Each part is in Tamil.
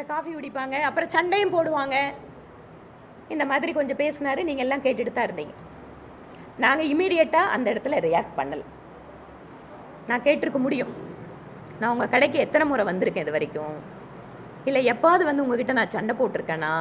அப்புறம் காஃபி குடிப்பாங்க அப்புறம் சண்டையும் போடுவாங்க இந்த மாதிரி கொஞ்சம் பேசினாரு நீங்கள் எல்லாம் கேட்டுட்டு தான் இருந்தீங்க நாங்கள் இமீடியட்டாக அந்த இடத்துல ரியாக்ட் பண்ணல நான் கேட்டிருக்க முடியும் நான் உங்கள் கடைக்கு எத்தனை முறை வந்திருக்கேன் இது வரைக்கும் இல்லை எப்பாவது வந்து உங்ககிட்ட நான் சண்டை போட்டிருக்கேனா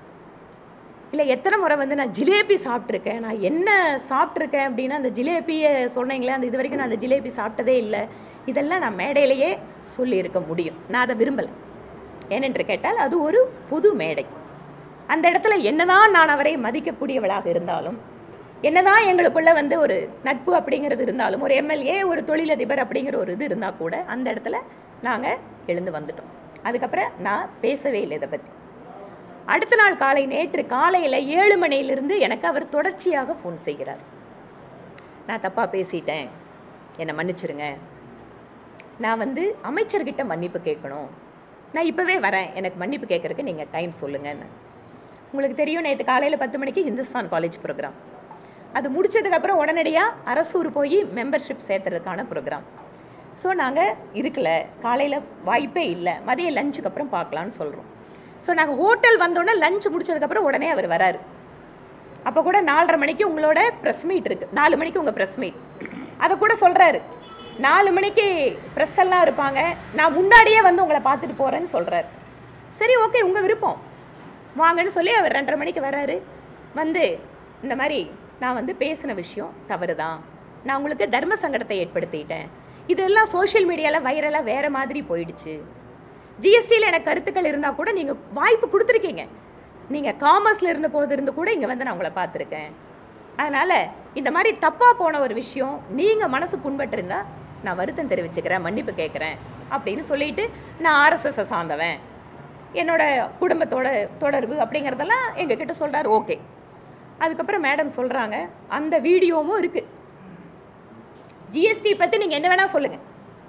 இல்லை எத்தனை முறை வந்து நான் ஜிலேபி சாப்பிட்ருக்கேன் நான் என்ன சாப்பிட்ருக்கேன் அப்படின்னா அந்த ஜிலேபியை சொன்னீங்களே அந்த இது வரைக்கும் நான் அந்த ஜிலேபி சாப்பிட்டதே இல்லை இதெல்லாம் நான் மேடையிலேயே சொல்லியிருக்க முடியும் நான் அதை விரும்பலை ஏனென்று கேட்டால் அது ஒரு பொது மேடை அந்த இடத்துல என்னதான் நான் அவரை மதிக்கக்கூடியவளாக இருந்தாலும் என்னதான் எங்களுக்குள்ள வந்து ஒரு நட்பு அப்படிங்கிறது இருந்தாலும் ஒரு எம்எல்ஏ ஒரு தொழிலதிபர் அப்படிங்கிற ஒரு இது இருந்தால் கூட அந்த இடத்துல நாங்கள் எழுந்து வந்துட்டோம் அதுக்கப்புறம் நான் பேசவே இல்லை இதை பற்றி அடுத்த நாள் காலை நேற்று காலையில் ஏழு மணியிலிருந்து எனக்கு அவர் தொடர்ச்சியாக ஃபோன் செய்கிறார் நான் தப்பாக பேசிட்டேன் என்னை மன்னிச்சிருங்க நான் வந்து அமைச்சர்கிட்ட மன்னிப்பு கேட்கணும் நான் இப்போவே வரேன் எனக்கு மன்னிப்பு கேட்குறதுக்கு நீங்கள் டைம் சொல்லுங்கன்னு உங்களுக்கு தெரியும் நேற்று காலையில் பத்து மணிக்கு இந்துஸ்தான் காலேஜ் ப்ரோக்ராம் அது முடிச்சதுக்கப்புறம் உடனடியாக அரசூர் போய் மெம்பர்ஷிப் சேர்த்துறதுக்கான ப்ரோக்ராம் ஸோ நாங்கள் இருக்கல காலையில் வாய்ப்பே இல்லை மதிய லஞ்சுக்கு அப்புறம் பார்க்கலான்னு சொல்கிறோம் ஸோ நாங்கள் ஹோட்டல் வந்தோடனே லஞ்ச் முடிச்சதுக்கப்புறம் உடனே அவர் வராரு அப்போ கூட நாலரை மணிக்கு உங்களோட ப்ரெஸ் மீட் இருக்குது நாலு மணிக்கு உங்கள் ப்ரெஸ் மீட் அதை கூட சொல்கிறாரு நாலு மணிக்கு ப்ரெஸ் எல்லாம் இருப்பாங்க நான் முன்னாடியே வந்து உங்களை பார்த்துட்டு போகிறேன்னு சொல்கிறாரு சரி ஓகே உங்கள் விருப்பம் வாங்கன்னு சொல்லி அவர் ரெண்டரை மணிக்கு வர்றாரு வந்து இந்த மாதிரி நான் வந்து பேசின விஷயம் தவறு தான் நான் உங்களுக்கு தர்ம சங்கடத்தை ஏற்படுத்திட்டேன் இதெல்லாம் சோஷியல் மீடியாவில் வைரலாக வேறு மாதிரி போயிடுச்சு ஜிஎஸ்டியில் எனக்கு கருத்துக்கள் இருந்தால் கூட நீங்கள் வாய்ப்பு கொடுத்துருக்கீங்க நீங்கள் காமர்ஸில் இருந்த போது இருந்து கூட இங்கே வந்து நான் உங்களை பார்த்துருக்கேன் அதனால் இந்த மாதிரி தப்பாக போன ஒரு விஷயம் நீங்கள் மனசு புண்பட்டிருந்தா நான் வருத்தம் தெரிவிச்சுக்கிறேன் மன்னிப்பு கேட்குறேன் அப்படின்னு சொல்லிட்டு நான் ஆர்எஸ்எஸ்ஸை சார்ந்தவன் என்னோட குடும்பத்தோட தொடர்பு அப்படிங்கிறதெல்லாம் எங்ககிட்ட சொல்கிறார் ஓகே அதுக்கப்புறம் மேடம் சொல்கிறாங்க அந்த வீடியோவும் இருக்குது ஜிஎஸ்டி பற்றி நீங்கள் என்ன வேணால் சொல்லுங்கள்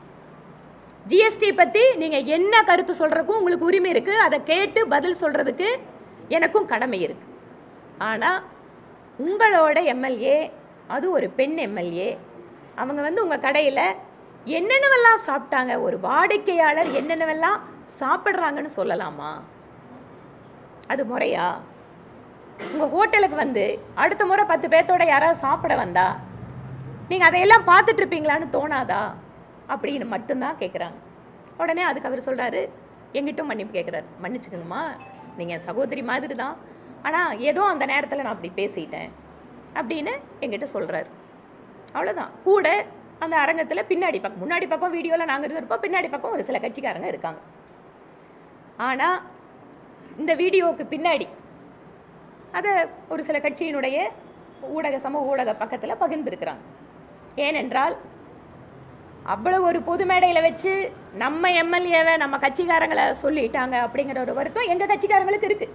ஜிஎஸ்டி பற்றி நீங்கள் என்ன கருத்து சொல்கிறதுக்கும் உங்களுக்கு உரிமை இருக்குது அதை கேட்டு பதில் சொல்கிறதுக்கு எனக்கும் கடமை இருக்குது ஆனால் உங்களோட எம்எல்ஏ அது ஒரு பெண் எம்எல்ஏ அவங்க வந்து உங்கள் கடையில் என்னென்னவெல்லாம் சாப்பிட்டாங்க ஒரு வாடிக்கையாளர் என்னென்னவெல்லாம் சாப்பிட்றாங்கன்னு சொல்லலாமா அது முறையா உங்கள் ஹோட்டலுக்கு வந்து அடுத்த முறை பத்து பேர்த்தோட யாராவது சாப்பிட வந்தா நீங்கள் அதையெல்லாம் பார்த்துட்டு இருப்பீங்களான்னு தோணாதா அப்படின்னு மட்டும்தான் கேட்குறாங்க உடனே அதுக்கு அவர் சொல்கிறாரு எங்கிட்டும் மன்னிப்பு கேட்குறாரு மன்னிச்சுக்கோங்கம்மா நீங்கள் சகோதரி மாதிரி தான் ஆனால் ஏதோ அந்த நேரத்தில் நான் அப்படி பேசிட்டேன் அப்படின்னு எங்கிட்ட சொல்கிறாரு அவ்வளோதான் கூட அந்த அரங்கத்தில் பின்னாடி பக்கம் முன்னாடி பக்கம் வீடியோவில் நாங்கள் இருந்திருப்போம் பின்னாடி பக்கம் ஒரு சில கட்சிக்காரங்க இருக்காங்க ஆனால் இந்த வீடியோவுக்கு பின்னாடி அதை ஒரு சில கட்சியினுடைய ஊடக சமூக ஊடக பக்கத்தில் பகிர்ந்திருக்கிறாங்க ஏனென்றால் அவ்வளோ ஒரு பொது மேடையில் வச்சு நம்ம எம்எல்ஏவை நம்ம கட்சிக்காரங்களை சொல்லிட்டாங்க அப்படிங்கிற ஒரு வருத்தம் எங்கள் கட்சிக்காரங்களுக்கு இருக்குது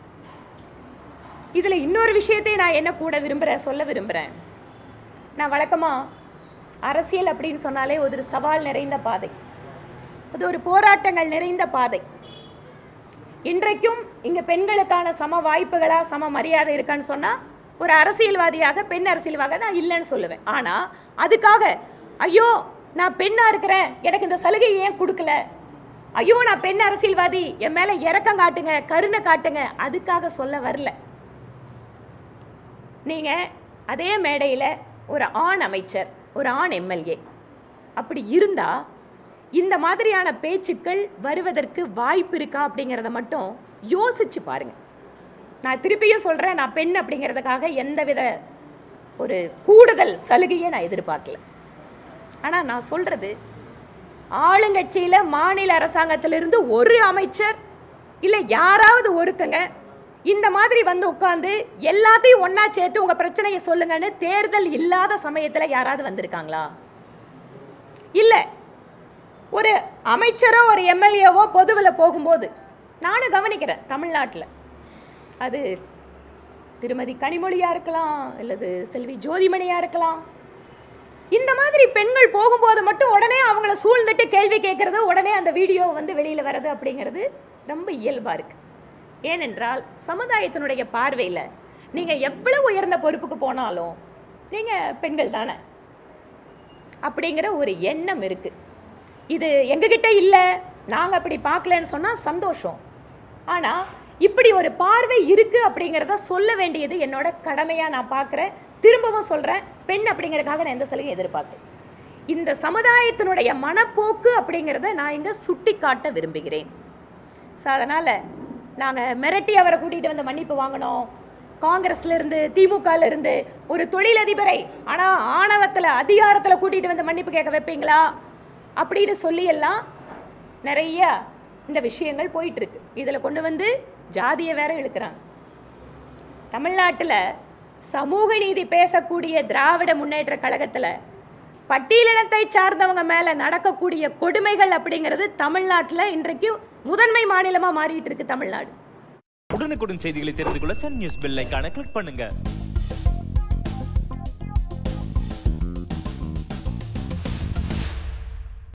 இதில் இன்னொரு விஷயத்தை நான் என்ன கூட விரும்புகிறேன் சொல்ல விரும்புகிறேன் நான் வழக்கமாக அரசியல் அப்படின்னு சொன்னாலே ஒரு சவால் நிறைந்த பாதை அது ஒரு போராட்டங்கள் நிறைந்த பாதை இன்றைக்கும் இங்கே பெண்களுக்கான சம வாய்ப்புகளா சம மரியாதை இருக்கான்னு சொன்னால் ஒரு அரசியல்வாதியாக பெண் அரசியல்வாக நான் இல்லைன்னு சொல்லுவேன் ஆனால் அதுக்காக ஐயோ நான் பெண்ணாக இருக்கிறேன் எனக்கு இந்த சலுகையை ஏன் கொடுக்கல ஐயோ நான் பெண் அரசியல்வாதி என் மேலே இறக்கம் காட்டுங்க கருணை காட்டுங்க அதுக்காக சொல்ல வரல நீங்கள் அதே மேடையில் ஒரு ஆண் அமைச்சர் ஒரு ஆண் எம்எல்ஏ அப்படி இருந்தால் இந்த மாதிரியான பேச்சுக்கள் வருவதற்கு வாய்ப்பு இருக்கா அப்படிங்கிறத மட்டும் யோசிச்சு பாருங்க நான் திருப்பியும் சொல்கிறேன் நான் பெண் அப்படிங்கிறதுக்காக எந்தவித ஒரு கூடுதல் சலுகையை நான் எதிர்பார்க்கல ஆனால் நான் சொல்கிறது ஆளுங்கட்சியில் மாநில அரசாங்கத்திலிருந்து ஒரு அமைச்சர் இல்லை யாராவது ஒருத்தங்க இந்த மாதிரி வந்து உட்காந்து எல்லாத்தையும் ஒன்றா சேர்த்து உங்கள் பிரச்சனையை சொல்லுங்கன்னு தேர்தல் இல்லாத சமயத்தில் யாராவது வந்திருக்காங்களா இல்லை ஒரு அமைச்சரோ ஒரு எம்எல்ஏவோ பொதுவில் போகும்போது நானும் கவனிக்கிறேன் தமிழ்நாட்டில் அது திருமதி கனிமொழியாக இருக்கலாம் அல்லது செல்வி ஜோதிமணியாக இருக்கலாம் இந்த மாதிரி பெண்கள் போகும்போது மட்டும் உடனே அவங்கள சூழ்ந்துட்டு கேள்வி கேட்கறது உடனே அந்த வீடியோ வந்து வெளியில் வர்றது அப்படிங்கிறது ரொம்ப இயல்பாக இருக்குது ஏனென்றால் சமுதாயத்தினுடைய பார்வையில் நீங்கள் எவ்வளவு உயர்ந்த பொறுப்புக்கு போனாலும் நீங்கள் பெண்கள் தானே அப்படிங்கிற ஒரு எண்ணம் இருக்குது இது எங்ககிட்ட இல்லை நாங்கள் அப்படி பார்க்கலன்னு சொன்னால் சந்தோஷம் ஆனால் இப்படி ஒரு பார்வை இருக்கு அப்படிங்கிறத சொல்ல வேண்டியது என்னோட கடமையாக நான் பார்க்குறேன் திரும்பவும் சொல்கிறேன் பெண் அப்படிங்கிறதுக்காக நான் எந்த சலுகையும் எதிர்பார்த்தேன் இந்த சமுதாயத்தினுடைய மனப்போக்கு அப்படிங்கிறத நான் இங்கே சுட்டி காட்ட விரும்புகிறேன் ஸோ அதனால் நாங்கள் மிரட்டி அவரை கூட்டிகிட்டு வந்து மன்னிப்பு வாங்கினோம் காங்கிரஸ்ல இருந்து திமுகல இருந்து ஒரு தொழிலதிபரை ஆனால் ஆணவத்தில் அதிகாரத்தில் கூட்டிகிட்டு வந்து மன்னிப்பு கேட்க வைப்பீங்களா அப்படின்னு சொல்லி எல்லாம் நிறைய இந்த விஷயங்கள் போயிட்டு இருக்கு இதில் கொண்டு வந்து ஜாதியை வேற இழுக்கிறாங்க தமிழ்நாட்டில் சமூக நீதி பேசக்கூடிய திராவிட முன்னேற்ற கழகத்தில் பட்டியலினத்தை சார்ந்தவங்க மேலே நடக்கக்கூடிய கொடுமைகள் அப்படிங்கிறது தமிழ்நாட்டில் இன்றைக்கு முதன்மை மாநிலமாக மாறிட்டு இருக்கு தமிழ்நாடு உடனுக்குடன் செய்திகளை தெரிந்து கொள்ள சன் நியூஸ் பெல் ஐகானை கிளிக் பண்ணுங்க